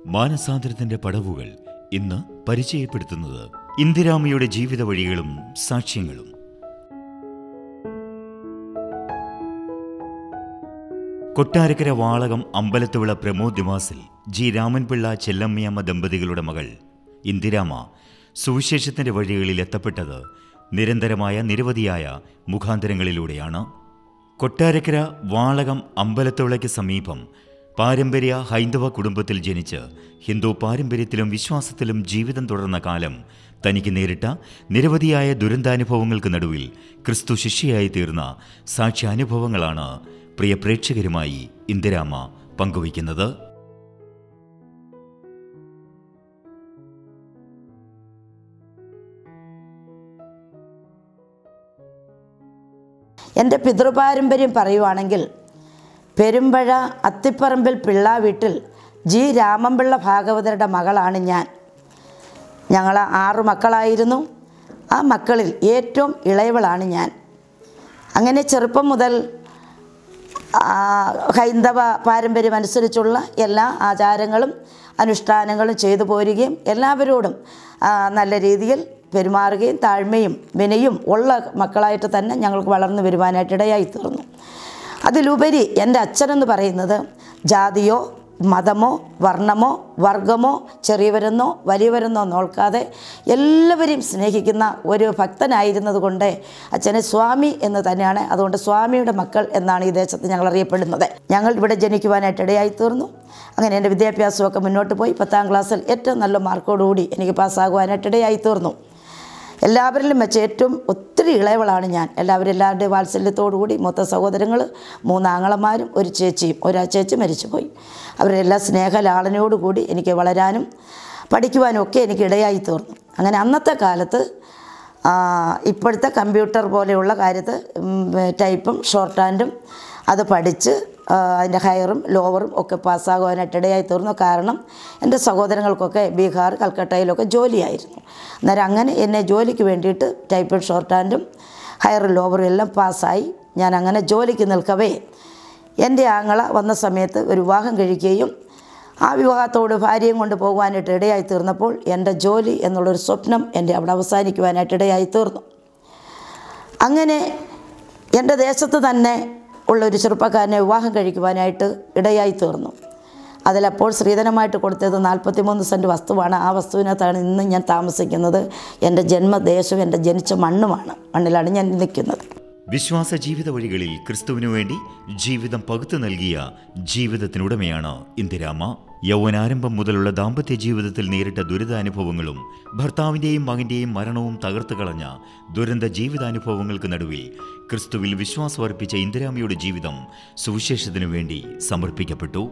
മാനസാന്തരത്തിന്റെ പടവുകൾ ഇന്ന് പരിചയപ്പെടുത്തുന്നത് ഇന്ദിരാമയുടെ ജീവിത വഴികളും സാക്ഷ്യങ്ങളും കൊട്ടാരക്കര വാളകം അമ്പലത്തുവിള പ്രമോദ് നിവാസിൽ ജി രാമൻപിള്ള ചെല്ലമ്മയമ്മ ദമ്പതികളുടെ മകൾ ഇന്ദിരാമ സുവിശേഷത്തിന്റെ വഴികളിൽ എത്തപ്പെട്ടത് നിരന്തരമായ നിരവധിയായ മുഖാന്തരങ്ങളിലൂടെയാണ് കൊട്ടാരക്കര വാളകം അമ്പലത്തുവിളയ്ക്ക് സമീപം പാരമ്പര്യ ഹൈന്ദവ കുടുംബത്തിൽ ജനിച്ച് ഹിന്ദു പാരമ്പര്യത്തിലും വിശ്വാസത്തിലും ജീവിതം തുടർന്ന കാലം തനിക്ക് നേരിട്ട നിരവധിയായ ദുരന്താനുഭവങ്ങൾക്ക് നടുവിൽ ക്രിസ്തു ശിഷ്യയായി തീർന്ന സാക്ഷ്യാനുഭവങ്ങളാണ് പ്രിയ പ്രേക്ഷകരുമായി ഇന്ദിരാമ പങ്കുവയ്ക്കുന്നത് എൻ്റെ പിതൃപാരമ്പര്യം പറയുവാണെങ്കിൽ പെരുമ്പഴ അത്തിപ്പറമ്പിൽ പിള്ള വീട്ടിൽ ജി രാമൻപിള്ള ഭാഗവതരുടെ മകളാണ് ഞാൻ ഞങ്ങൾ ആറു മക്കളായിരുന്നു ആ മക്കളിൽ ഏറ്റവും ഇളയവളാണ് ഞാൻ അങ്ങനെ ചെറുപ്പം മുതൽ ആ, ഹൈന്ദവ പാരമ്പര്യം അനുസരിച്ചുള്ള എല്ലാ ആചാരങ്ങളും അനുഷ്ഠാനങ്ങളും ചെയ്തു പോരുകയും എല്ലാവരോടും ആ, നല്ല രീതിയിൽ പെരുമാറുകയും താഴ്മയും വിനയും ഉള്ള മക്കളായിട്ട് തന്നെ ഞങ്ങൾക്ക് വളർന്നു വരുവാനായിട്ട് ഇടയായി തീർന്നു അതിലുപരി എൻ്റെ അച്ഛനെന്ന് പറയുന്നത് ജാതിയോ മതമോ വർണ്ണമോ വർഗമോ ചെറിയവരെന്നോ വലിയവരെന്നോ നോക്കാതെ എല്ലാവരെയും സ്നേഹിക്കുന്ന ഒരു ഭക്തനായിരുന്നത് കൊണ്ട് അച്ഛനെ സ്വാമി എന്ന് തന്നെയാണ് അതുകൊണ്ട് സ്വാമിയുടെ മക്കൾ എന്നാണ് ഈ ദേശത്ത് ഞങ്ങൾ അറിയപ്പെടുന്നത് ഞങ്ങൾ ഇവിടെ ജനിക്കുവാനായിട്ട് ഇടയായി തീർന്നു അങ്ങനെ എൻ്റെ വിദ്യാഭ്യാസമൊക്കെ മുന്നോട്ട് പോയി പത്താം ക്ലാസ്സിൽ ഏറ്റവും നല്ല മാർക്കോടുകൂടി എനിക്ക് പാസ്സാകുവാനായിട്ട് ഇടയായി തീർന്നു എല്ലാവരിലും വെച്ച് ഏറ്റവും ഒത്തിരി ഇളയവളാണ് ഞാൻ എല്ലാവരും എല്ലാവരുടെയും വാത്സല്യത്തോടുകൂടി മൂത്ത സഹോദരങ്ങൾ മൂന്നാങ്ങളമാരും ഒരു ചേച്ചിയും ഒരു ചേച്ചി മരിച്ചുപോയി അവരെല്ലാം സ്നേഹലാളനയോടുകൂടി എനിക്ക് വളരാനും പഠിക്കുവാനും ഒക്കെ എനിക്ക് ഇടയായി തീർന്നു അങ്ങനെ അന്നത്തെ കാലത്ത് ആ, ഇപ്പോഴത്തെ കമ്പ്യൂട്ടർ പോലെയുള്ള കാര്യത്ത് ഉം, ടൈപ്പും ഷോർട്ട് ഹാൻഡും അത് പഠിച്ച് ആ, അതിൻ്റെ ഹയറും ലോവറും ഒക്കെ പാസ്സാകുവാനായിട്ട് ഇടയായി തീർന്നു കാരണം എൻ്റെ സഹോദരങ്ങൾക്കൊക്കെ ബീഹാർ കൽക്കട്ടയിലൊക്കെ ജോലിയായിരുന്നു അന്നേരം അങ്ങനെ എന്നെ ജോലിക്ക് വേണ്ടിയിട്ട് ടൈപ്പും ഷോർട്ട് ഹാൻഡും ഹയറും ലോവറും എല്ലാം പാസ്സായി ഞാൻ അങ്ങനെ ജോലിക്ക് നിൽക്കവേ എൻ്റെ ആങ്ങള വന്ന സമയത്ത് ഒരു വിവാഹം കഴിക്കുകയും ആ വിവാഹത്തോട് ഭാര്യയും കൊണ്ട് പോകുവാനായിട്ട് ഇടയായി തീർന്നപ്പോൾ എൻ്റെ ജോലി എന്നുള്ളൊരു സ്വപ്നം എൻ്റെ അവിടെ അവസാനിക്കുവാനായിട്ട് ഇടയായി തീർന്നു അങ്ങനെ എൻ്റെ ദേശത്ത് തന്നെ ഉള്ളൊരു ചെറുപ്പക്കാരനെ വിവാഹം കഴിക്കുവാനായിട്ട് ഇടയായി തീർന്നു അതിലപ്പോൾ സ്ത്രീധനമായിട്ട് കൊടുത്തത് നാൽപ്പത്തിമൂന്ന് സെൻറ്റ് വസ്തുവാണ് ആ വസ്തുവിനകത്താണ് ഇന്ന് ഞാൻ താമസിക്കുന്നത് എൻ്റെ ജന്മദേശവും എൻ്റെ ജനിച്ച മണ്ണുമാണ് മണ്ണിലാണ് ഞാൻ നിൽക്കുന്നത് വിശ്വാസ ജീവിത വഴികളിൽ ക്രിസ്തുവിനു വേണ്ടി ജീവിതം പകുത്തു നൽകിയ ജീവിതത്തിനുടമയാണ് ഇന്ദിരാമ യൗവനാരംഭം മുതലുള്ള ദാമ്പത്യ ജീവിതത്തിൽ നേരിട്ട ദുരിതാനുഭവങ്ങളും ഭർത്താവിന്റെയും മകന്റെയും മരണവും തകർത്തു കളഞ്ഞ ദുരന്ത ജീവിതാനുഭവങ്ങൾക്ക് നടുവിൽ ക്രിസ്തുവിൽ വിശ്വാസമർപ്പിച്ച ഇന്ദിരാമയുടെ ജീവിതം സുവിശേഷത്തിനു വേണ്ടി സമർപ്പിക്കപ്പെട്ടു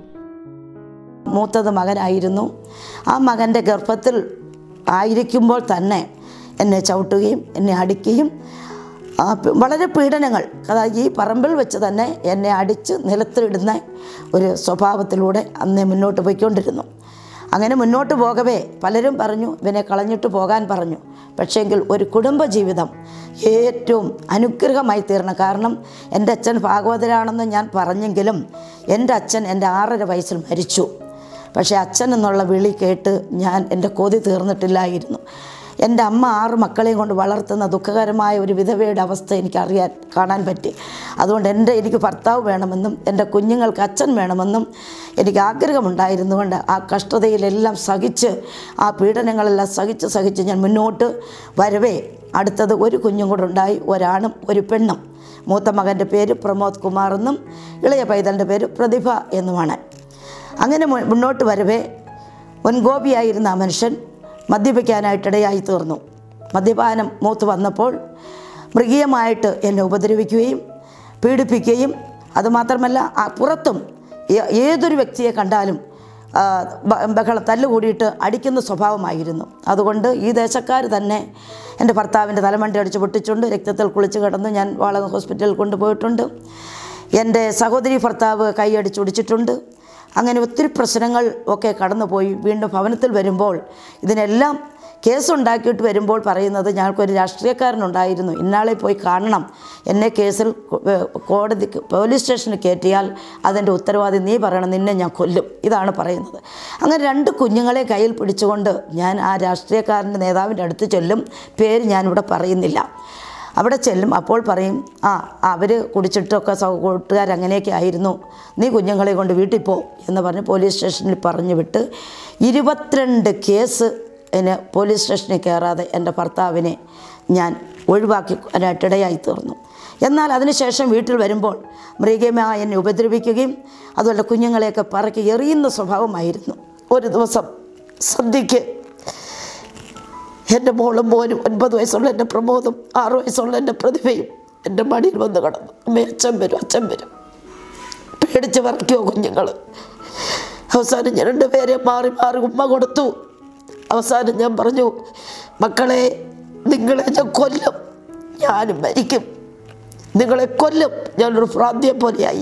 മൂത്തത് മകനായിരുന്നു ആ മകൻ്റെ ഗർഭത്തിൽ ആയിരിക്കുമ്പോൾ തന്നെ എന്നെ ചവിട്ടുകയും എന്നെ അടിക്കുകയും ആ, പി- വളരെ പീഡനങ്ങൾ അതായത് ഈ പറമ്പിൽ വെച്ച് തന്നെ എന്നെ അടിച്ച് നിലത്തിടുന്ന ഒരു സ്വഭാവത്തിലൂടെ അന്നേ മുന്നോട്ട് പോയിക്കൊണ്ടിരുന്നു അങ്ങനെ മുന്നോട്ട് പോകവേ പലരും പറഞ്ഞു ഇവനെ കളഞ്ഞിട്ട് പോകാൻ പറഞ്ഞു പക്ഷേങ്കിൽ ഒരു കുടുംബജീവിതം ഏറ്റവും അനുഗ്രഹമായി തീരണം കാരണം എൻ്റെ അച്ഛൻ ഭാഗവതരാണെന്ന് ഞാൻ പറഞ്ഞെങ്കിലും എൻ്റെ അച്ഛൻ എൻ്റെ ആറര വയസ്സിൽ മരിച്ചു പക്ഷേ അച്ഛൻ എന്നുള്ള വിളി കേട്ട് ഞാൻ എൻ്റെ കൊതി തീർന്നിട്ടില്ലായിരുന്നു എൻ്റെ അമ്മ ആറ് മക്കളെയും കൊണ്ട് വളർത്തുന്ന ദുഃഖകരമായ ഒരു വിധവയുടെ അവസ്ഥ എനിക്കറിയാൻ കാണാൻ പറ്റി അതുകൊണ്ട് എൻ്റെ എനിക്ക് ഭർത്താവ് വേണമെന്നും എൻ്റെ കുഞ്ഞുങ്ങൾക്ക് അച്ഛൻ വേണമെന്നും എനിക്ക് ആഗ്രഹമുണ്ടായിരുന്നുകൊണ്ട് ആ കഷ്ടതയിലെല്ലാം സഹിച്ച് ആ പീഡനങ്ങളെല്ലാം സഹിച്ച് സഹിച്ച് ഞാൻ മുന്നോട്ട് വരവേ അടുത്തത് ഒരു കുഞ്ഞും കൂടെ ഉണ്ടായി ഒരാണും ഒരു പെണ്ണും മൂത്ത മകൻ്റെ പേര് പ്രമോദ് കുമാർ എന്നും ഇളയ പൈതലിൻ്റെ പേര് പ്രതിഭ എന്നുമാണ് അങ്ങനെ മു- മുന്നോട്ട് വരവേ മുൻകോപിയായിരുന്ന ആ മനുഷ്യൻ മദ്യപിക്കാനായിട്ടിടയായി തീർന്നു മദ്യപാനം മൂത്ത് വന്നപ്പോൾ മൃഗീയമായിട്ട് എന്നെ ഉപദ്രവിക്കുകയും പീഡിപ്പിക്കുകയും അതുമാത്രമല്ല ആ പുറത്തും ഏ- ഏതൊരു വ്യക്തിയെ കണ്ടാലും ആ, ബ- ബഹളം തല്ലുകൂടിയിട്ട് അടിക്കുന്ന സ്വഭാവമായിരുന്നു അതുകൊണ്ട് ഈ ദേശക്കാർ തന്നെ എൻ്റെ ഭർത്താവിൻ്റെ തലമണ്ടി അടിച്ച് പൊട്ടിച്ചുകൊണ്ട് രക്തത്തിൽ കുളിച്ച് കിടന്ന് ഞാൻ വാളക ഹോസ്പിറ്റലിൽ കൊണ്ടുപോയിട്ടുണ്ട് എൻ്റെ സഹോദരി ഭർത്താവ് കൈയടിച്ചൊടിച്ചിട്ടുണ്ട് അങ്ങനെ ഒത്തിരി പ്രശ്നങ്ങൾ ഒക്കെ കടന്നുപോയി വീണ്ടും ഭവനത്തിൽ വരുമ്പോൾ ഇതിനെല്ലാം കേസുണ്ടാക്കിയിട്ട് വരുമ്പോൾ പറയുന്നത് ഞങ്ങൾക്കൊരു രാഷ്ട്രീയക്കാരനുണ്ടായിരുന്നു ഇന്നാളെ പോയി കാണണം എന്നെ കേസിൽ ഏഹ്, കോടതി പോലീസ് സ്റ്റേഷനിൽ കയറ്റിയാൽ അതിൻ്റെ ഉത്തരവാദി നീ പറയണം നിന്നെ ഞാൻ കൊല്ലും ഇതാണ് പറയുന്നത് അങ്ങനെ രണ്ട് കുഞ്ഞുങ്ങളെ കയ്യിൽ പിടിച്ചുകൊണ്ട് ഞാൻ ആ രാഷ്ട്രീയക്കാരൻ്റെ നേതാവിൻ്റെ അടുത്ത് ചെല്ലും പേര് ഞാനിവിടെ പറയുന്നില്ല അവിടെ ചെല്ലും അപ്പോൾ പറയും ആ അവർ കുടിച്ചിട്ടൊക്കെ സൗ കൂട്ടുകാർ അങ്ങനെയൊക്കെ ആയിരുന്നു നീ കുഞ്ഞുങ്ങളെ കൊണ്ട് വീട്ടിൽ പോ എന്ന് പറഞ്ഞ് പോലീസ് സ്റ്റേഷനിൽ പറഞ്ഞു വിട്ട് ഇരുപത്തിരണ്ട് കേസ് എന്നെ പോലീസ് സ്റ്റേഷനിൽ കയറാതെ എൻ്റെ ഭർത്താവിനെ ഞാൻ ഒഴിവാക്കി ഇടയായി തീർന്നു എന്നാൽ അതിനുശേഷം വീട്ടിൽ വരുമ്പോൾ മൃഗമ എന്നെ ഉപദ്രവിക്കുകയും അതുപോലെ കുഞ്ഞുങ്ങളെയൊക്കെ പറക്കി എറിയുന്ന സ്വഭാവമായിരുന്നു ഒരു ദിവസം സന്ധ്യയ്ക്ക് എൻ്റെ മോളും മോനും ഒൻപത് വയസ്സുള്ള എൻ്റെ പ്രമോദും ആറ് വയസ്സുള്ള എൻ്റെ പ്രതിഭയും എൻ്റെ മടിയിൽ വന്ന് കിടന്നു അമ്മ അച്ഛൻ വരും അച്ഛൻ വരും പേടിച്ച് വിറയ്ക്കുമോ കുഞ്ഞുങ്ങൾ അവസാനം ഞാൻ രണ്ടുപേരെ മാറി മാറി ഉമ്മ കൊടുത്തു അവസാനം ഞാൻ പറഞ്ഞു മക്കളെ നിങ്ങളെ ഞാൻ കൊല്ലും ഞാനും മരിക്കും നിങ്ങളെ കൊല്ലും ഞാനൊരു ഭ്രാന്തിയെ പോലെയായി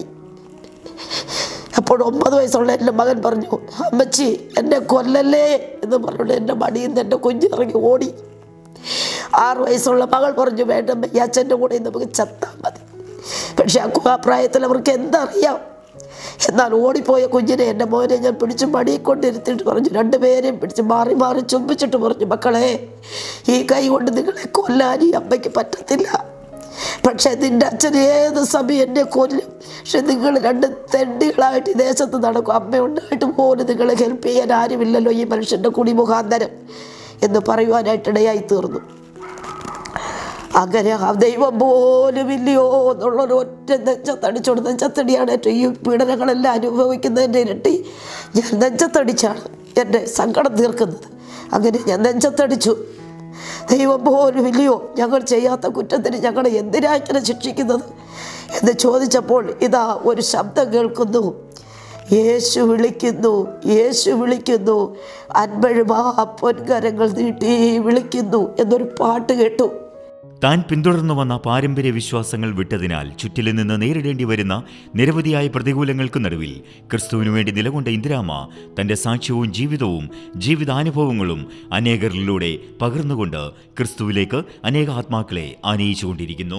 അപ്പോൾ ഒമ്പത് വയസ്സുള്ള എൻ്റെ മകൻ പറഞ്ഞു അമ്മച്ചി എന്നെ കൊല്ലല്ലേ എന്ന് പറഞ്ഞുകൊണ്ട് എൻ്റെ മടിയിൽ നിന്ന് എൻ്റെ കുഞ്ഞിറങ്ങി ഓടി ആറ് വയസ്സുള്ള മകൾ പറഞ്ഞു വേണ്ടമ്മ ഈ അച്ഛൻ്റെ കൂടെ നമുക്ക് ചത്താൽ മതി പക്ഷെ ആ കു- ആ പ്രായത്തിൽ അവർക്ക് എന്തറിയാം എന്നാൽ ഓടിപ്പോയ കുഞ്ഞിനെ എൻ്റെ മോനെ ഞാൻ പിടിച്ച് മടിയിൽ കൊണ്ടിരുത്തിയിട്ട് പറഞ്ഞു രണ്ടുപേരെയും പിടിച്ച് മാറി മാറി ചുംബിച്ചിട്ട് പറഞ്ഞു മക്കളെ ഈ കൈ കൊണ്ട് നിങ്ങളെ കൊല്ലാൻ ഈ അമ്മയ്ക്ക് പറ്റത്തില്ല പക്ഷെ നിന്റെ അച്ഛൻ ഏത് സമയം എന്നെ കൊല്ലും പക്ഷെ നിങ്ങൾ രണ്ട് തെണ്ടികളായിട്ട് ഈ ദേശത്ത് നടക്കും അമ്മ ഉണ്ടായിട്ട് പോലും നിങ്ങളെ ഹെൽപ്പ് ചെയ്യാൻ ആരുമില്ലല്ലോ ഈ മനുഷ്യൻ്റെ കുടി മുഖാന്തരം എന്ന് പറയുവാനായിട്ട് ഇടയായി തീർന്നു അങ്ങനെ ആ ദൈവം പോലും ഇല്ലയോ എന്നുള്ളൊരു ഒറ്റ നെഞ്ചത്തടിച്ചോട് നെഞ്ചത്തടിയാണ് ഏറ്റവും ഈ പീഡനങ്ങളെല്ലാം അനുഭവിക്കുന്നതിൻ്റെ ഇരട്ടി ഞാൻ നെഞ്ചത്തടിച്ചാണ് എൻ്റെ സങ്കടം തീർക്കുന്നത് അങ്ങനെ ഞാൻ നെഞ്ചത്തടിച്ചു ദൈവം പോലും ഇല്ലയോ ഞങ്ങൾ ചെയ്യാത്ത കുറ്റത്തിന് ഞങ്ങളെ എന്തിനാ ഇങ്ങനെ ശിക്ഷിക്കുന്നത് എന്ന് ചോദിച്ചപ്പോൾ ഇതാ ഒരു ശബ്ദം കേൾക്കുന്നു യേശു വിളിക്കുന്നു യേശു വിളിക്കുന്നു അൻപഴുമാ പൊൻകരങ്ങൾ നീട്ടി വിളിക്കുന്നു എന്നൊരു പാട്ട് കേട്ടു താൻ പിന്തുടർന്നു വന്ന പാരമ്പര്യ വിശ്വാസങ്ങൾ വിട്ടതിനാൽ ചുറ്റിലും നിന്ന് നേരിടേണ്ടി വരുന്ന നിരവധിയായ പ്രതികൂലങ്ങൾക്ക് നടുവിൽ ക്രിസ്തുവിനു വേണ്ടി നിലകൊണ്ട ഇന്ദിരാമ തന്റെ സാക്ഷ്യവും ജീവിതവും ജീവിതാനുഭവങ്ങളും അനേകരിലൂടെ പകർന്നുകൊണ്ട് ക്രിസ്തുവിലേക്ക് അനേക ആത്മാക്കളെ ആനയിച്ചുകൊണ്ടിരിക്കുന്നു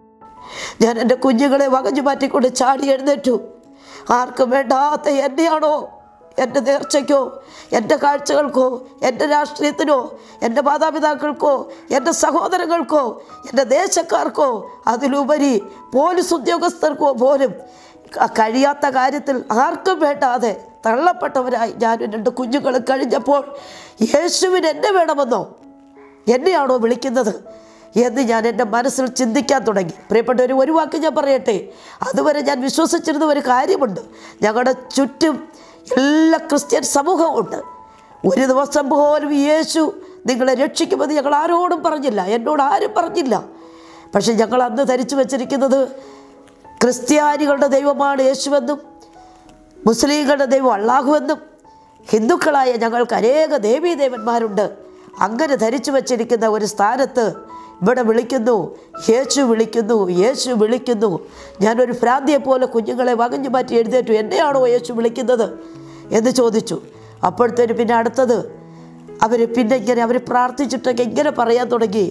ഞാൻ എൻ്റെ കുഞ്ഞുങ്ങളെ വകഞ്ഞു മാറ്റിക്കൊണ്ട് ചാടി എഴുന്നേറ്റു ആർക്കും വേണ്ടാത്ത എന്നെയാണോ എൻ്റെ നേർച്ചയ്ക്കോ എൻ്റെ കാഴ്ചകൾക്കോ എൻ്റെ രാഷ്ട്രീയത്തിനോ എൻ്റെ മാതാപിതാക്കൾക്കോ എൻ്റെ സഹോദരങ്ങൾക്കോ എൻ്റെ ദേശക്കാർക്കോ അതിലുപരി പോലീസ് ഉദ്യോഗസ്ഥർക്കോ പോലും ക- കഴിയാത്ത കാര്യത്തിൽ ആർക്കും വേണ്ടാതെ തള്ളപ്പെട്ടവരായി ഞാനും രണ്ട് കുഞ്ഞുങ്ങൾ കഴിഞ്ഞപ്പോൾ യേശുവിന് എന്നെ വേണമെന്നോ എന്നെയാണോ വിളിക്കുന്നത് എന്ന് ഞാൻ എൻ്റെ മനസ്സിൽ ചിന്തിക്കാൻ തുടങ്ങി പ്രിയപ്പെട്ടവർ ഒരു വാക്ക് ഞാൻ പറയട്ടെ അതുവരെ ഞാൻ വിശ്വസിച്ചിരുന്ന ഒരു കാര്യമുണ്ട് ഞങ്ങളുടെ ചുറ്റും എല്ലാ ക്രിസ്ത്യൻ സമൂഹമുണ്ട് ഒരു ദിവസം പോലും യേശു നിങ്ങളെ രക്ഷിക്കുമെന്ന് ഞങ്ങൾ ആരോടും പറഞ്ഞില്ല എന്നോട് ആരും പറഞ്ഞില്ല പക്ഷെ ഞങ്ങൾ അന്ന് ധരിച്ചു വച്ചിരിക്കുന്നത് ക്രിസ്ത്യാനികളുടെ ദൈവമാണ് യേശുവെന്നും മുസ്ലിങ്ങളുടെ ദൈവം അള്ളാഹുവെന്നും ഹിന്ദുക്കളായ ഞങ്ങൾക്ക് അനേക ദേവീദേവന്മാരുണ്ട് അങ്ങനെ ധരിച്ചു വച്ചിരിക്കുന്ന ഒരു സ്ഥാനത്ത് ഇവിടെ വിളിക്കുന്നു യേശു വിളിക്കുന്നു യേശു വിളിക്കുന്നു ഞാനൊരു ഭ്രാന്തിയെ പോലെ കുഞ്ഞുങ്ങളെ വകഞ്ഞു മാറ്റി എഴുന്നേറ്റു എന്നെയാണോ യേശു വിളിക്കുന്നത് എന്ന് ചോദിച്ചു അപ്പോഴത്തേന് പിന്നെ അടുത്തത് അവർ പിന്നെ ഇങ്ങനെ അവർ പ്രാർത്ഥിച്ചിട്ടൊക്കെ ഇങ്ങനെ പറയാൻ തുടങ്ങി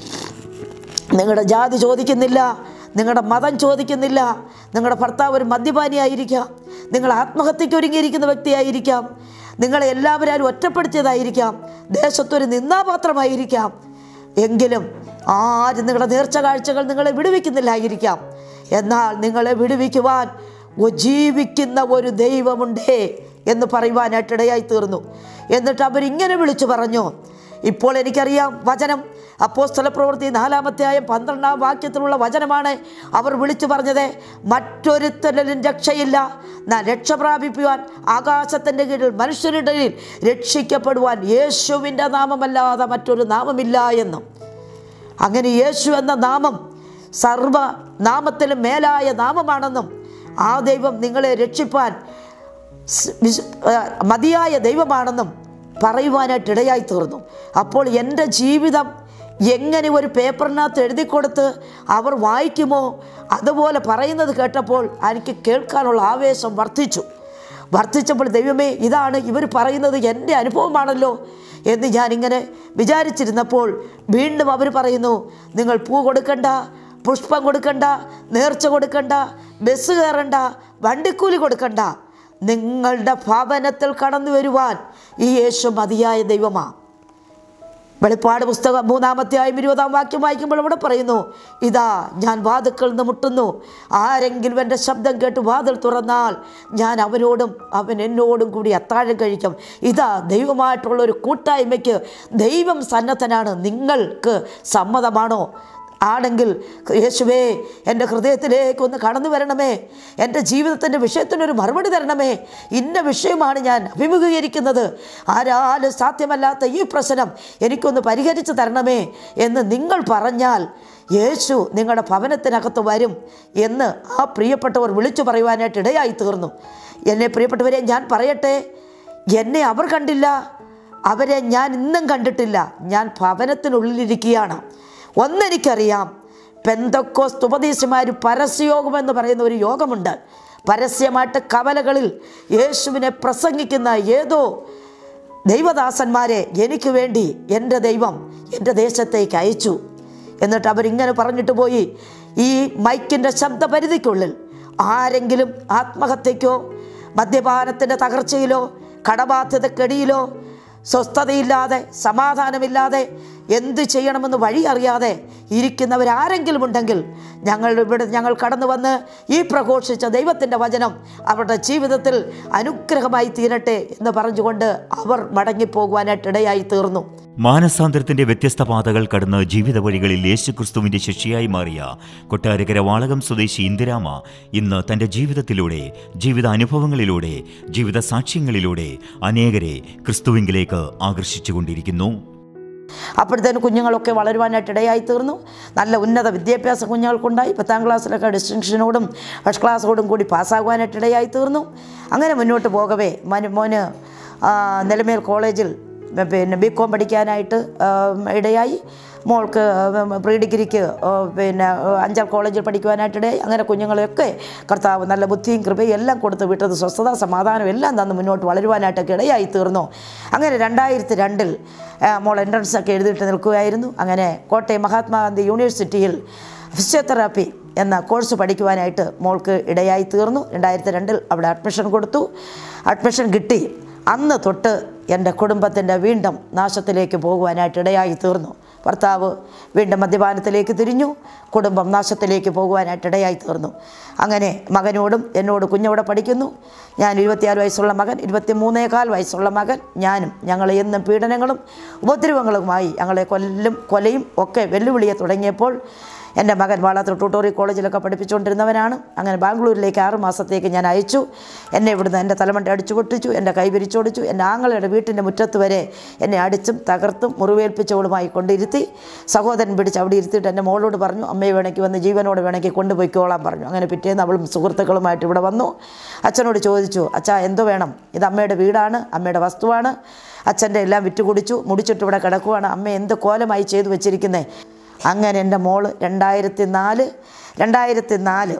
നിങ്ങളുടെ ജാതി ചോദിക്കുന്നില്ല നിങ്ങളുടെ മതം ചോദിക്കുന്നില്ല നിങ്ങളുടെ ഭർത്താവ് ഒരു മദ്യപാനിയായിരിക്കാം നിങ്ങൾ ആത്മഹത്യയ്ക്ക് ഒരുങ്ങിയിരിക്കുന്ന വ്യക്തിയായിരിക്കാം നിങ്ങളെ എല്ലാവരും ഒറ്റപ്പെടുത്തിയതായിരിക്കാം ദേശത്തൊരു നിന്നാപാത്രമായിരിക്കാം എങ്കിലും ആരും നിങ്ങളുടെ നേർച്ച കാഴ്ചകൾ നിങ്ങളെ വിടുവിക്കുന്നില്ലായിരിക്കാം എന്നാൽ നിങ്ങളെ വിടുവിക്കുവാൻ ഒ- ജീവിക്കുന്ന ഒരു ദൈവമുണ്ടേ എന്ന് പറയുവാനായിട്ട് ഇടയായി തീർന്നു എന്നിട്ട് അവരിങ്ങനെ വിളിച്ചു പറഞ്ഞു ഇപ്പോൾ എനിക്കറിയാം വചനം അപ്പോസ്തല പ്രവൃത്തി നാലാമത്തെ ആയ പന്ത്രണ്ടാം വാക്യത്തിലുള്ള വചനമാണ് അവർ വിളിച്ചു പറഞ്ഞത് മറ്റൊരുത്തലും രക്ഷയില്ല നാ രക്ഷ പ്രാപിക്കുവാൻ ആകാശത്തിൻ്റെ കീഴിൽ മനുഷ്യരുടെ കീഴിൽ രക്ഷിക്കപ്പെടുവാൻ യേശുവിൻ്റെ നാമമല്ലാതെ മറ്റൊരു നാമമില്ല എന്നും അങ്ങനെ യേശു എന്ന നാമം സർവ നാമത്തിലും മേലായ നാമമാണെന്നും ആ ദൈവം നിങ്ങളെ രക്ഷിപ്പാൻ സ് വിശ്- ആ, മതിയായ ദൈവമാണെന്നും പറയുവാനായിട്ട് ഇടയായി തീർന്നു അപ്പോൾ എൻ്റെ ജീവിതം എങ്ങനെ ഒരു പേപ്പറിനകത്ത് എഴുതി കൊടുത്ത് അവർ വായിക്കുമോ അതുപോലെ പറയുന്നത് കേട്ടപ്പോൾ എനിക്ക് കേൾക്കാനുള്ള ആവേശം വർദ്ധിച്ചു വർദ്ധിച്ചപ്പോൾ ദൈവമേ ഇതാണ് ഇവർ പറയുന്നത് എൻ്റെ അനുഭവമാണല്ലോ എന്ന് ഞാനിങ്ങനെ വിചാരിച്ചിരുന്നപ്പോൾ വീണ്ടും അവർ പറയുന്നു നിങ്ങൾ പൂ കൊടുക്കണ്ട പുഷ്പം കൊടുക്കണ്ട നേർച്ച കൊടുക്കണ്ട ബസ് കയറണ്ട വണ്ടിക്കൂലി കൊടുക്കണ്ട നിങ്ങളുടെ ഭവനത്തിൽ കടന്നു വരുവാൻ ഈ യേശു മതിയായ ദൈവമാണ് വെളിപ്പാട് പുസ്തകം മൂന്നാമത്തെയായും ഇരുപതാം വാക്യം വായിക്കുമ്പോൾ ഇവിടെ പറയുന്നു ഇതാ ഞാൻ വാതുക്കൾ നിന്ന് മുട്ടുന്നു ആരെങ്കിലും എൻ്റെ ശബ്ദം കേട്ട് വാതിൽ തുറന്നാൽ ഞാൻ അവനോടും അവൻ എന്നോടും കൂടി അത്താഴം കഴിക്കും ഇതാ ദൈവമായിട്ടുള്ള ഒരു കൂട്ടായ്മയ്ക്ക് ദൈവം സന്നദ്ധനാണ് നിങ്ങൾക്ക് സമ്മതമാണോ ആണെങ്കിൽ യേശുവേ എൻ്റെ ഹൃദയത്തിലേക്ക് ഒന്ന് കടന്നു വരണമേ എൻ്റെ ജീവിതത്തിൻ്റെ വിഷയത്തിനൊരു മറുപടി തരണമേ ഇന്ന വിഷയമാണ് ഞാൻ അഭിമുഖീകരിക്കുന്നത് ആരാലും സാധ്യമല്ലാത്ത ഈ പ്രശ്നം എനിക്കൊന്ന് പരിഹരിച്ച് തരണമേ എന്ന് നിങ്ങൾ പറഞ്ഞാൽ യേശു നിങ്ങളുടെ ഭവനത്തിനകത്ത് വരും എന്ന് ആ പ്രിയപ്പെട്ടവർ വിളിച്ചു പറയുവാനായിട്ട് ഇടയായി തീർന്നു എന്നെ പ്രിയപ്പെട്ടവരെ ഞാൻ പറയട്ടെ എന്നെ അവർ കണ്ടില്ല അവരെ ഞാൻ ഇന്നും കണ്ടിട്ടില്ല ഞാൻ ഭവനത്തിനുള്ളിലിരിക്കുകയാണ് ഒന്നെനിക്കറിയാം പെന്തക്കോസ് ഉപദേശിമാർ പരസ്യയോഗം എന്ന് പറയുന്ന ഒരു യോഗമുണ്ട് പരസ്യമായിട്ട് കവലകളിൽ യേശുവിനെ പ്രസംഗിക്കുന്ന ഏതോ ദൈവദാസന്മാരെ എനിക്ക് വേണ്ടി എൻ്റെ ദൈവം എൻ്റെ ദേശത്തേക്ക് അയച്ചു എന്നിട്ട് അവരിങ്ങനെ പറഞ്ഞിട്ട് പോയി ഈ മൈക്കിൻ്റെ ശബ്ദപരിധിക്കുള്ളിൽ ആരെങ്കിലും ആത്മഹത്യക്കോ മദ്യപാനത്തിൻ്റെ തകർച്ചയിലോ കടബാധ്യതക്കെടിയിലോ സ്വസ്ഥതയില്ലാതെ സമാധാനമില്ലാതെ എന്ത് ചെയ്യണമെന്ന് വഴി അറിയാതെ ഇരിക്കുന്നവരാരെങ്കിലും ഉണ്ടെങ്കിൽ ഞങ്ങൾ ഇവിടെ ഞങ്ങൾ കടന്നു വന്ന് ഈ പ്രഘോഷിച്ച ദൈവത്തിൻ്റെ വചനം അവരുടെ ജീവിതത്തിൽ അനുഗ്രഹമായി തീരട്ടെ എന്ന് പറഞ്ഞുകൊണ്ട് അവർ മടങ്ങിപ്പോകുവാനായിട്ട് ഇടയായി തീർന്നു മാനസാന്തരത്തിന്റെ വ്യത്യസ്ത പാതകൾ കടന്ന് ജീവിത വഴികളിൽ യേശുക്രിസ്തുവിന്റെ ശിഷ്യയായി മാറിയ കൊട്ടാരക്കര വാളകം സ്വദേശി ഇന്ദിരാമ ഇന്ന് തന്റെ ജീവിതത്തിലൂടെ ജീവിത അനുഭവങ്ങളിലൂടെ ജീവിത സാക്ഷ്യങ്ങളിലൂടെ അനേകരെ ക്രിസ്തുവിങ്കിലേക്ക് ആകർഷിച്ചുകൊണ്ടിരിക്കുന്നു അപ്പോഴത്തേനും കുഞ്ഞുങ്ങളൊക്കെ വളരുവാനായിട്ട് ഇടയായി തീർന്നു നല്ല ഉന്നത വിദ്യാഭ്യാസം കുഞ്ഞുങ്ങൾക്കുണ്ടായി പത്താം ക്ലാസ്സിലൊക്കെ ഡിസ്റ്റിങ്ഷനോടും ഫസ്റ്റ് ക്ലാസ്സോടും കൂടി പാസ്സാകുവാനായിട്ട് ഇടയായി തീർന്നു അങ്ങനെ മുന്നോട്ട് പോകവേ മനു മോന് ആ, നിലമേൽ കോളേജിൽ പിന്നെ ബി കോം പഠിക്കാനായിട്ട് ആ, ഇടയായി മോൾക്ക് പ്രീ ഡിഗ്രിക്ക് ആ, പിന്നെ അഞ്ചൽ കോളേജിൽ പഠിക്കുവാനായിട്ട് ഇടയായി അങ്ങനെ കുഞ്ഞുങ്ങളെയൊക്കെ കർത്താവ് നല്ല ബുദ്ധിയും കൃപയും എല്ലാം കൊടുത്ത് വിട്ടത് സ്വസ്ഥത സമാധാനം എല്ലാം തന്ന് മുന്നോട്ട് വളരുവാനായിട്ടൊക്കെ ഇടയായി തീർന്നു അങ്ങനെ രണ്ടായിരത്തി രണ്ടിൽ മോൾ എൻട്രൻസ് ഒക്കെ എഴുതിയിട്ട് നിൽക്കുകയായിരുന്നു അങ്ങനെ കോട്ടയം മഹാത്മാഗാന്ധി യൂണിവേഴ്സിറ്റിയിൽ ഫിസിയോതെറാപ്പി എന്ന കോഴ്സ് പഠിക്കുവാനായിട്ട് മോൾക്ക് ഇടയായി തീർന്നു രണ്ടായിരത്തി രണ്ടിൽ അവിടെ അഡ്മിഷൻ കൊടുത്തു അഡ്മിഷൻ കിട്ടി അന്ന് തൊട്ട് എൻ്റെ കുടുംബത്തിൻ്റെ വീണ്ടും നാശത്തിലേക്ക് പോകുവാനായിട്ട് ഇടയായി തീർന്നു ഭർത്താവ് വീണ്ടും മദ്യപാനത്തിലേക്ക് തിരിഞ്ഞു കുടുംബം നാശത്തിലേക്ക് പോകുവാനായിട്ട് ഇടയായി തീർന്നു അങ്ങനെ മകനോടും എന്നോട് കുഞ്ഞവിടെ പഠിക്കുന്നു ഞാൻ ഇരുപത്തിയാറ് വയസ്സുള്ള മകൻ ഇരുപത്തി മൂന്നേകാൽ വയസ്സുള്ള മകൻ ഞാനും ഞങ്ങൾ എന്നും പീഡനങ്ങളും ഉപദ്രവങ്ങളുമായി ഞങ്ങളെ കൊല്ലും കൊലയും ഒക്കെ വെല്ലുവിളിയെ തുടങ്ങിയപ്പോൾ എൻ്റെ മകൻ വാളാത്തൂർ ട്യൂട്ടോറിയൽ കോളേജിലൊക്കെ പഠിപ്പിച്ചുകൊണ്ടിരുന്നവനാണ് അങ്ങനെ ബാംഗ്ലൂരിലേക്ക് ആറ് മാസത്തേക്ക് ഞാൻ അയച്ചു എന്നെ ഇവിടുന്ന് എൻ്റെ തലമണ്ട അടിച്ചു പൊട്ടിച്ചു എൻ്റെ കൈ വിരിച്ചോടിച്ചു എൻ്റെ ആങ്ങളുടെ വീട്ടിൻ്റെ മുറ്റത്ത് വരെ എന്നെ അടിച്ചും തകർത്തും മുറിവേൽപ്പിച്ചവളുമായി കൊണ്ടിരുത്തി സഹോദരൻ പിടിച്ച് അവിടെ ഇരുത്തിയിട്ട് എൻ്റെ മോളോട് പറഞ്ഞു അമ്മയെ വേണമെങ്കിൽ വന്ന് ജീവനോട് വേണമെങ്കിൽ കൊണ്ടുപോയിക്കോളാൻ പറഞ്ഞു അങ്ങനെ പിറ്റേന്ന് അവളും സുഹൃത്തുക്കളുമായിട്ട് ഇവിടെ വന്നു അച്ഛനോട് ചോദിച്ചു അച്ഛാ എന്തോ വേണം ഇത് അമ്മയുടെ വീടാണ് അമ്മയുടെ വസ്തുവാണ് അച്ഛൻ്റെ എല്ലാം വിറ്റുകുടിച്ചു മുടിച്ചിട്ട് ഇവിടെ കിടക്കുവാണ് അമ്മ എന്ത് കോലമായി ചെയ്തു വെച്ചിരിക്കുന്നത് അങ്ങനെ എൻ്റെ മോള് രണ്ടായിരത്തി നാല് രണ്ടായിരത്തി നാല്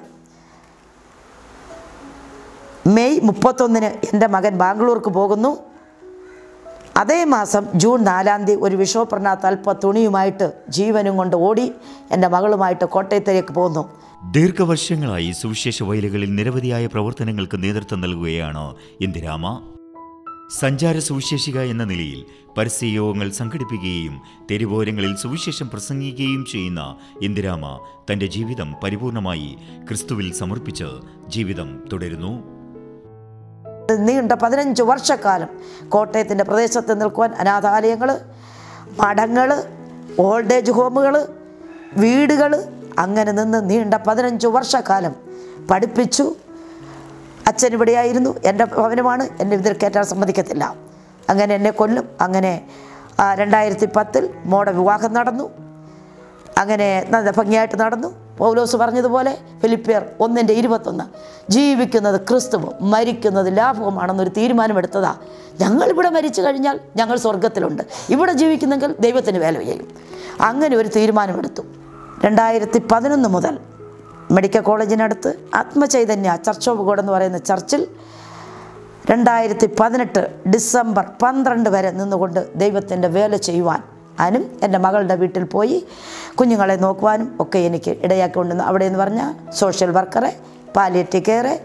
മെയ് മുപ്പത്തൊന്നിന് എൻ്റെ മകൻ ബാംഗ്ലൂർക്ക് പോകുന്നു അതേ മാസം ജൂൺ നാലാം തീയതി ഒരു വിഷോപ്രണാത്ത് അല്പ തുണിയുമായിട്ട് ജീവനും കൊണ്ട് ഓടി എൻ്റെ മകളുമായിട്ട് കോട്ടയത്തേക്ക് പോന്നു ദീർഘവർഷങ്ങളായി സുവിശേഷ വയലുകളിൽ നിരവധിയായ പ്രവർത്തനങ്ങൾക്ക് നേതൃത്വം നൽകുകയാണ് ഇന്ദിരാമ സഞ്ചാര സുവിശേഷിക എന്ന നിലയിൽ പരസ്യയോഗങ്ങൾ സംഘടിപ്പിക്കുകയും തെരുവോരങ്ങളിൽ സുവിശേഷം പ്രസംഗിക്കുകയും ചെയ്യുന്ന ഇന്ദിരാമ തന്റെ ജീവിതം പരിപൂർണമായി ക്രിസ്തുവിൽ സമർപ്പിച്ച് ജീവിതം തുടരുന്നു നീണ്ട പതിനഞ്ച് വർഷക്കാലം കോട്ടയത്തിൻ്റെ പ്രദേശത്ത് നിൽക്കുവാൻ അനാഥാലയങ്ങൾ മഠങ്ങൾ ഓൾഡ് ഏജ് ഹോമുകൾ വീടുകൾ അങ്ങനെ നിന്ന് നീണ്ട പതിനഞ്ച് വർഷക്കാലം പഠിപ്പിച്ചു അച്ഛൻ ഇവിടെയായിരുന്നു എൻ്റെ ഭവനമാണ് എന്നെ ഇതിൽ കയറ്റാൻ സമ്മതിക്കത്തില്ല അങ്ങനെ എന്നെ കൊല്ലും അങ്ങനെ ആ, രണ്ടായിരത്തി പത്തിൽ മോടെ വിവാഹം നടന്നു അങ്ങനെ നല്ല ഭംഗിയായിട്ട് നടന്നു പൗലോസ് പറഞ്ഞതുപോലെ ഫിലിപ്പിയർ ഒന്നിൻ്റെ ഇരുപത്തൊന്ന് ജീവിക്കുന്നത് ക്രിസ്തുവും മരിക്കുന്നത് ലാഭവുമാണെന്നൊരു തീരുമാനമെടുത്തതാ ഞങ്ങളിവിടെ മരിച്ചു കഴിഞ്ഞാൽ ഞങ്ങൾ സ്വർഗത്തിലുണ്ട് ഇവിടെ ജീവിക്കുന്നെങ്കിൽ ദൈവത്തിന് വേല ചെയ്യും അങ്ങനെ ഒരു തീരുമാനമെടുത്തു രണ്ടായിരത്തി പതിനൊന്ന് മുതൽ മെഡിക്കൽ കോളേജിനടുത്ത് ആത്മചൈതന്യ ചർച്ച് ഓഫ് ഗോഡ് എന്ന് പറയുന്ന ചർച്ചിൽ രണ്ടായിരത്തി പതിനെട്ട് ഡിസംബർ പന്ത്രണ്ട് വരെ നിന്നുകൊണ്ട് ദൈവത്തിൻ്റെ വേല ചെയ്യുവാൻ ഞാനും എൻ്റെ മകളുടെ വീട്ടിൽ പോയി കുഞ്ഞുങ്ങളെ നോക്കുവാനും ഒക്കെ എനിക്ക് ഇടയാക്കി കൊണ്ടുവന്നു അവിടെ എന്ന് പറഞ്ഞാൽ സോഷ്യൽ വർക്കറെ പാലിയേറ്റീവ് കെയറ്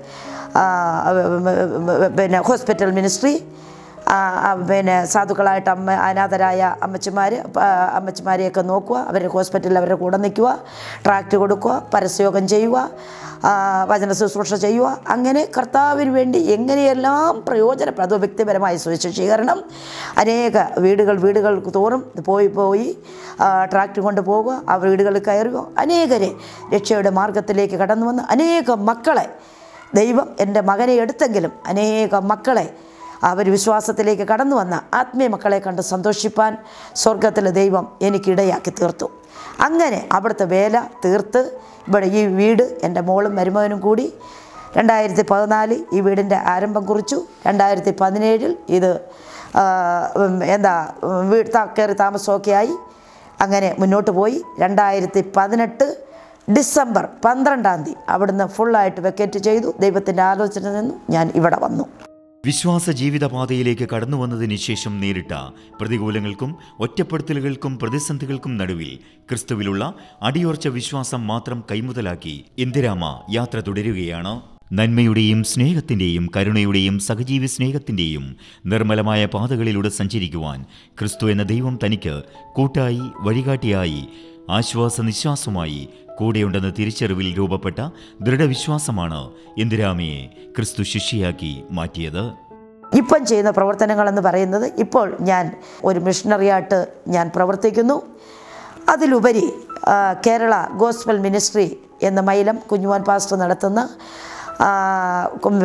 പിന്നെ ഹോസ്പിറ്റൽ മിനിസ്ട്രി ആ, ആ, പിന്നെ സാധുക്കളായിട്ട് അമ്മ അനാഥരായ അമ്മച്ചിമാർ അമ്മച്ചിമാരെയൊക്കെ നോക്കുക അവരുടെ ഹോസ്പിറ്റലിൽ അവരുടെ കൂടെ നിൽക്കുക ട്രാക്ട് കൊടുക്കുക പരസ്യയോഗം ചെയ്യുക ആ, വചന ശുശ്രൂഷ ചെയ്യുക അങ്ങനെ കർത്താവിന് വേണ്ടി എങ്ങനെയെല്ലാം പ്രയോജനപ്രദവും വ്യക്തിപരമായ സുവിശേഷീകരണം അനേക വീടുകൾ വീടുകൾ തോറും പോയി പോയി ആ, ട്രാക്ട് കൊണ്ട് പോകുക ആ വീടുകളിൽ കയറുക അനേകരെ രക്ഷയുടെ മാർഗത്തിലേക്ക് കടന്നു വന്ന് അനേകം മക്കളെ ദൈവം എൻ്റെ മകനെ എടുത്തെങ്കിലും അനേകം മക്കളെ അവർ വിശ്വാസത്തിലേക്ക് കടന്നു വന്ന ആത്മീയ മക്കളെ കണ്ട് സന്തോഷിപ്പാൻ സ്വർഗത്തിലെ ദൈവം എനിക്കിടയാക്കി തീർത്തു അങ്ങനെ അവിടുത്തെ വേല തീർത്ത് ഇവിടെ ഈ വീട് എൻ്റെ മോളും മരുമകനും കൂടി രണ്ടായിരത്തി പതിനാല് ഈ വീടിൻ്റെ ആരംഭം കുറിച്ചു രണ്ടായിരത്തി പതിനേഴിൽ ഇത് ആ, ഉം, എന്താ ഉം, വീട് താ- കയറി താമസമൊക്കെ ആയി അങ്ങനെ മുന്നോട്ട് പോയി രണ്ടായിരത്തി പതിനെട്ട് ഡിസംബർ പന്ത്രണ്ടാം തീയതി അവിടുന്ന് ഫുള്ളായിട്ട് വെക്കേറ്റ് ചെയ്തു ദൈവത്തിൻ്റെ ആലോചന നിന്നു ഞാൻ ഇവിടെ വന്നു വിശ്വാസ ജീവിതപാതയിലേക്ക് കടന്നു വന്നതിന് ശേഷം നേരിട്ട പ്രതികൂലങ്ങൾക്കും ഒറ്റപ്പെടുത്തലുകൾക്കും പ്രതിസന്ധികൾക്കും നടുവിൽ ക്രിസ്തുവിലുള്ള അടിയുറച്ച വിശ്വാസം മാത്രം കൈമുതലാക്കി ഇന്ദിരാമ യാത്ര തുടരുകയാണ് നന്മയുടെയും സ്നേഹത്തിൻ്റെയും കരുണയുടെയും സഹജീവി സ്നേഹത്തിൻ്റെയും നിർമ്മലമായ പാതകളിലൂടെ സഞ്ചരിക്കുവാൻ ക്രിസ്തു എന്ന ദൈവം തനിക്ക് കൂട്ടായി വഴികാട്ടിയായി ആശ്വാസ നിശ്വാസമായി കൂടെയുണ്ടെന്ന തിരിച്ചറിവിൽ രൂപപ്പെട്ട ദൃഢവിശ്വാസമാണ് ഇന്ദിരാമയെ ക്രിസ്തു ശിഷ്യയാക്കി മാറ്റിയത് ഇപ്പം ചെയ്യുന്ന പ്രവർത്തനങ്ങളെന്ന് പറയുന്നത് ഇപ്പോൾ ഞാൻ ഒരു മിഷണറിയായിട്ട് ഞാൻ പ്രവർത്തിക്കുന്നു അതിലുപരി ആ, കേരള ഗോസ്ബൽ മിനിസ്ട്രി എന്ന മൈലം കുഞ്ഞുവാൻ പാസ്റ്റർ നടത്തുന്ന ആ, കും-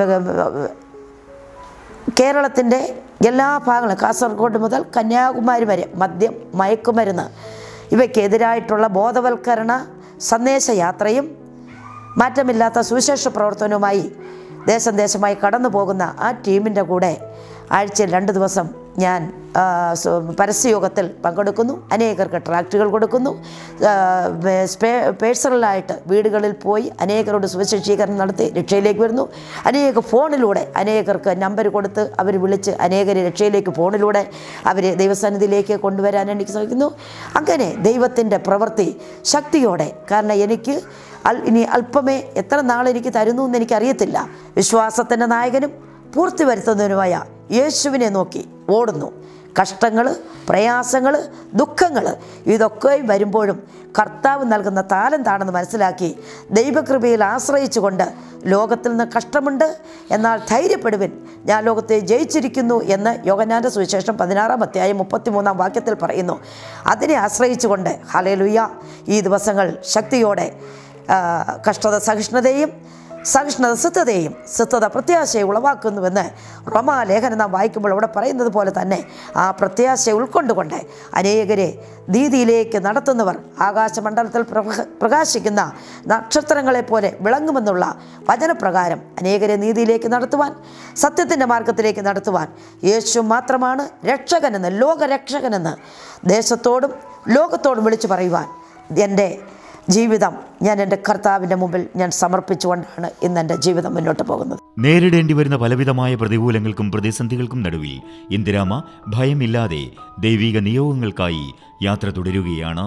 കേരളത്തിൻ്റെ എല്ലാ ഭാഗങ്ങളും കാസർഗോഡ് മുതൽ കന്യാകുമാരി വരെ മദ്യം മയക്കുമരുന്ന് ഇവയ്ക്കെതിരായിട്ടുള്ള ബോധവൽക്കരണ സന്ദേശയാത്രയും മാറ്റമില്ലാത്ത സുവിശേഷ പ്രവർത്തനവുമായി ദേശം ദേശമായി കടന്നു പോകുന്ന ആ ടീമിൻ്റെ കൂടെ ആഴ്ചയിൽ രണ്ട് ദിവസം ഞാൻ ആ, സ- പരസ്യയോഗത്തിൽ പങ്കെടുക്കുന്നു അനേകർക്ക് ട്രാക്റ്റുകൾ കൊടുക്കുന്നു ആ, വേ- സ്പേ- പേഴ്സണലായിട്ട് വീടുകളിൽ പോയി അനേകരോട് സുവിശേഷീകരണം നടത്തി രക്ഷയിലേക്ക് വരുന്നു അനേക ഫോണിലൂടെ അനേകർക്ക് നമ്പർ കൊടുത്ത് അവർ വിളിച്ച് അനേകരെ രക്ഷയിലേക്ക് ഫോണിലൂടെ അവരെ ദൈവസന്നിധിയിലേക്ക് കൊണ്ടുവരാൻ എനിക്ക് സാധിക്കുന്നു അങ്ങനെ ദൈവത്തിൻ്റെ പ്രവൃത്തി ശക്തിയോടെ കാരണം എനിക്ക് അൽ ഇനി അല്പമേ എത്ര നാളെനിക്ക് തരുന്നു എന്ന് എനിക്കറിയത്തില്ല വിശ്വാസത്തിൻ്റെ നായകനും പൂർത്തി വരുത്തുന്നതിനുമായ യേശുവിനെ നോക്കി ഓടുന്നു കഷ്ടങ്ങൾ പ്രയാസങ്ങൾ ദുഃഖങ്ങൾ ഇതൊക്കെ വരുമ്പോഴും കർത്താവ് നൽകുന്ന താലന്താണെന്ന് മനസ്സിലാക്കി ദൈവകൃപയിൽ ആശ്രയിച്ചുകൊണ്ട് ലോകത്തിൽ നിന്ന് കഷ്ടമുണ്ട് എന്നാൽ ധൈര്യപ്പെടുവിൻ ഞാൻ ലോകത്തെ ജയിച്ചിരിക്കുന്നു എന്ന് യോഗനാൻ്റെ സുവിശേഷം പതിനാറാം അധ്യായം മുപ്പത്തിമൂന്നാം വാക്യത്തിൽ പറയുന്നു അതിനെ ആശ്രയിച്ചുകൊണ്ട് ഹലേലുയ്യ ഈ ദിവസങ്ങൾ ശക്തിയോടെ ആ, കഷ്ടത സഹിഷ്ണുതയും സഹിഷ്ണുത സിദ്ധതയും സിദ്ധത പ്രത്യാശയെ ഉളവാക്കുന്നുവെന്ന് റോമാലേഖനം നാം വായിക്കുമ്പോൾ അവിടെ പറയുന്നത് പോലെ തന്നെ ആ പ്രത്യാശ ഉൾക്കൊണ്ടുകൊണ്ട് അനേകരെ നീതിയിലേക്ക് നടത്തുന്നവർ ആകാശമണ്ഡലത്തിൽ പ്രഭ- പ്രകാശിക്കുന്ന നക്ഷത്രങ്ങളെപ്പോലെ വിളങ്ങുമെന്നുള്ള വചനപ്രകാരം അനേകരെ നീതിയിലേക്ക് നടത്തുവാൻ സത്യത്തിൻ്റെ മാർഗത്തിലേക്ക് നടത്തുവാൻ യേശു മാത്രമാണ് രക്ഷകനെന്ന് ലോകരക്ഷകനെന്ന് ദേശത്തോടും ലോകത്തോടും വിളിച്ചു പറയുവാൻ എൻ്റെ ജീവിതം ഞാൻ എൻ്റെ കർത്താവിൻ്റെ മുമ്പിൽ ഞാൻ സമർപ്പിച്ചുകൊണ്ടാണ് ഇന്ന് എൻ്റെ ജീവിതം മുന്നോട്ട് പോകുന്നത് നേരിടേണ്ടി വരുന്ന പലവിധമായ പ്രതികൂലങ്ങൾക്കും പ്രതിസന്ധികൾക്കും നടുവിൽ ഇന്ദിരാമ ഭയമില്ലാതെ ദൈവിക നിയോഗങ്ങൾക്കായി യാത്ര തുടരുകയാണ്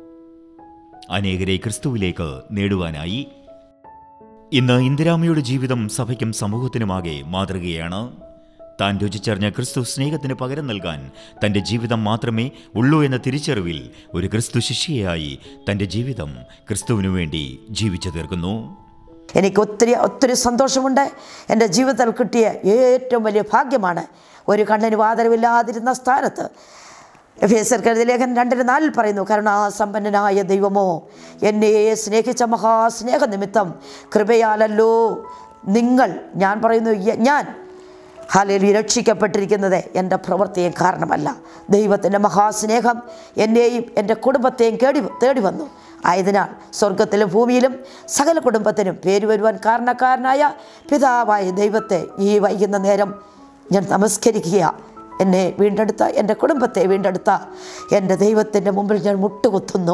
അനേകരെ ക്രിസ്തുവിലേക്ക് നേടുവാനായി ഇന്ന് ഇന്ദിരാമയുടെ ജീവിതം സഭയ്ക്കും സമൂഹത്തിനുമാകെ മാതൃകയാണ് താൻ രുചിച്ചറിഞ്ഞ ക്രിസ്തു സ്നേഹത്തിന് പകരം നൽകാൻ തൻ്റെ ജീവിതം മാത്രമേ ഉള്ളൂ എന്ന തിരിച്ചറിവിൽ ഒരു ക്രിസ്തു ശിഷ്യയായി തൻ്റെ ജീവിതം ക്രിസ്തുവിനു വേണ്ടി ജീവിച്ചു തീർക്കുന്നു എനിക്ക് ഒത്തിരി ഒത്തിരി സന്തോഷമുണ്ട് എൻ്റെ ജീവിതത്തിൽ കിട്ടിയ ഏറ്റവും വലിയ ഭാഗ്യമാണ് ഒരു കണ്ണിന് വാതരവില്ലാതിരുന്ന സ്ഥാനത്ത് എഫേസർ കരുതി ലേഖൻ രണ്ടിന് നാലിൽ പറയുന്നു കരുണാസമ്പന്നനായ ദൈവമോ എന്നെ സ്നേഹിച്ച മഹാസ്നേഹ നിമിത്തം കൃപയാലല്ലോ നിങ്ങൾ ഞാൻ പറയുന്നു യ- ഞാൻ ഹാലയിൽ രക്ഷിക്കപ്പെട്ടിരിക്കുന്നത് എൻ്റെ പ്രവൃത്തിയും കാരണമല്ല ദൈവത്തിൻ്റെ മഹാസ്നേഹം എന്നെയും എൻ്റെ കുടുംബത്തെയും കേടി തേടി വന്നു ആയതിനാൽ സ്വർഗത്തിലും ഭൂമിയിലും സകല കുടുംബത്തിനും പേര് വരുവാൻ കാരണക്കാരനായ പിതാവായ ദൈവത്തെ ഈ വൈകുന്ന നേരം ഞാൻ നമസ്കരിക്കുക എന്നെ വീണ്ടെടുത്ത എൻ്റെ കുടുംബത്തെ വീണ്ടെടുത്ത എൻ്റെ ദൈവത്തിൻ്റെ മുമ്പിൽ ഞാൻ മുട്ടുകുത്തുന്നു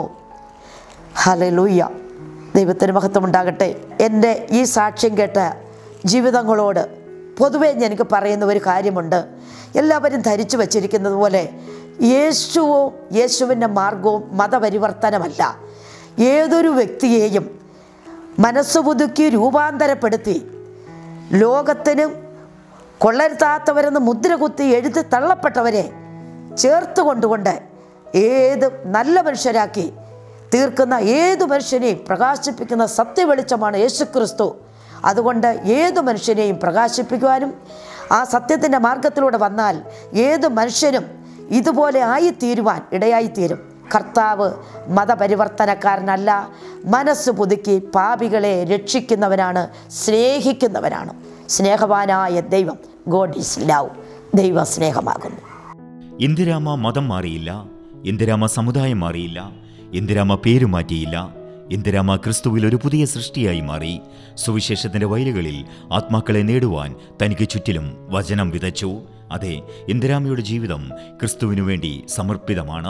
ഹലലൂയ്യ ദൈവത്തിന് മഹത്വമുണ്ടാകട്ടെ എൻ്റെ ഈ സാക്ഷ്യം കേട്ട ജീവിതങ്ങളോട് പൊതുവേ എനിക്ക് പറയുന്ന ഒരു കാര്യമുണ്ട് എല്ലാവരും ധരിച്ചു വച്ചിരിക്കുന്നത് പോലെ യേശുവും യേശുവിൻ്റെ മാർഗവും മതപരിവർത്തനമല്ല ഏതൊരു വ്യക്തിയെയും മനസ്സ് പുതുക്കി രൂപാന്തരപ്പെടുത്തി ലോകത്തിനും കൊള്ളരുത്താത്തവരെന്ന് മുദ്ര കുത്തി എഴുതി തള്ളപ്പെട്ടവരെ ചേർത്ത് കൊണ്ടുകൊണ്ട് ഏത് നല്ല മനുഷ്യരാക്കി തീർക്കുന്ന ഏതു മനുഷ്യനെയും പ്രകാശിപ്പിക്കുന്ന സത്യവെളിച്ചമാണ് യേശുക്രിസ്തു അതുകൊണ്ട് ഏതു മനുഷ്യനെയും പ്രകാശിപ്പിക്കുവാനും ആ സത്യത്തിൻ്റെ മാർഗത്തിലൂടെ വന്നാൽ ഏത് മനുഷ്യനും ഇതുപോലെ ആയിത്തീരുവാൻ ഇടയായിത്തീരും കർത്താവ് മതപരിവർത്തനക്കാരനല്ല മനസ്സ് പുതുക്കി പാപികളെ രക്ഷിക്കുന്നവനാണ് സ്നേഹിക്കുന്നവനാണ് സ്നേഹവാനായ ദൈവം ഗോഡ് ഈസ് ലവ് ദൈവ സ്നേഹമാകുന്നു ഇന്ദിരാമ മതം മാറിയില്ല ഇന്ദിരാമ സമുദായം മാറിയില്ല ഇന്ദിരാമ പേര് മാറ്റിയില്ല ഇന്ദിരാമ ക്രിസ്തുവിൽ ഒരു പുതിയ സൃഷ്ടിയായി മാറി സുവിശേഷത്തിന്റെ വയലുകളിൽ ആത്മാക്കളെ നേടുവാൻ തനിക്ക് ചുറ്റിലും വചനം വിതച്ചു അതെ ഇന്ദിരാമയുടെ ജീവിതം ക്രിസ്തുവിനു വേണ്ടി സമർപ്പിതമാണ്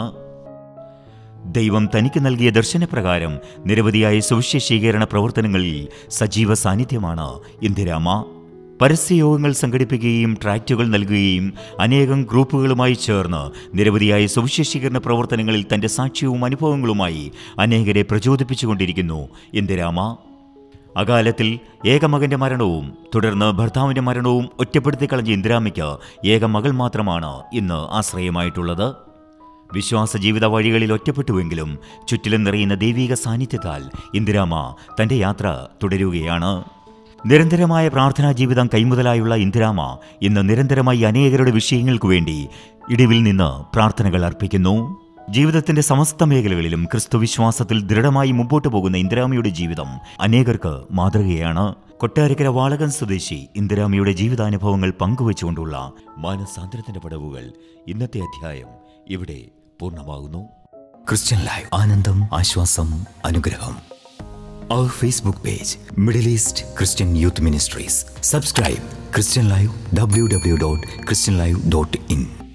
ദൈവം തനിക്ക് നൽകിയ ദർശനപ്രകാരം നിരവധിയായ സുവിശേഷീകരണ പ്രവർത്തനങ്ങളിൽ സജീവ സാന്നിധ്യമാണ് ഇന്ദിരാമ പരസ്യയോഗങ്ങൾ സംഘടിപ്പിക്കുകയും ട്രാക്റ്റുകൾ നൽകുകയും അനേകം ഗ്രൂപ്പുകളുമായി ചേർന്ന് നിരവധിയായ സുവിശേഷീകരണ പ്രവർത്തനങ്ങളിൽ തന്റെ സാക്ഷ്യവും അനുഭവങ്ങളുമായി അനേകരെ പ്രചോദിപ്പിച്ചുകൊണ്ടിരിക്കുന്നു ഇന്ദിരാമ അകാലത്തിൽ ഏകമകന്റെ മരണവും തുടർന്ന് ഭർത്താവിന്റെ മരണവും ഒറ്റപ്പെടുത്തി കളഞ്ഞ ഇന്ദിരാമയ്ക്ക് ഏക മകൾ മാത്രമാണ് ഇന്ന് ആശ്രയമായിട്ടുള്ളത് വിശ്വാസ ജീവിത വഴികളിൽ ഒറ്റപ്പെട്ടുവെങ്കിലും ചുറ്റിലും നിറയുന്ന ദൈവിക സാന്നിധ്യത്താൽ ഇന്ദിരാമ തന്റെ യാത്ര തുടരുകയാണ് നിരന്തരമായ പ്രാർത്ഥനാ ജീവിതം കൈമുതലായുള്ള ഇന്ദിരാമ ഇന്ന് നിരന്തരമായി അനേകരുടെ വിഷയങ്ങൾക്കു വേണ്ടി ഇടിവിൽ നിന്ന് പ്രാർത്ഥനകൾ അർപ്പിക്കുന്നു ജീവിതത്തിന്റെ സമസ്ത മേഖലകളിലും ക്രിസ്തു വിശ്വാസത്തിൽ ദൃഢമായി മുമ്പോട്ട് പോകുന്ന ഇന്ദിരാമയുടെ ജീവിതം അനേകർക്ക് മാതൃകയാണ് കൊട്ടാരക്കര വാളകൻ സ്വദേശി ഇന്ദിരാമയുടെ ജീവിതാനുഭവങ്ങൾ പങ്കുവച്ചുകൊണ്ടുള്ള മാനസാന്തരത്തിന്റെ പടവുകൾ ഇന്നത്തെ അധ്യായം ഇവിടെ പൂർണ്ണമാകുന്നു ക്രിസ്ത്യൻ ലൈവ് ആനന്ദം ആശ്വാസം അനുഗ്രഹം Our Facebook page, Middle East Christian Youth Ministries. Subscribe Christian Live www.christianlive.in.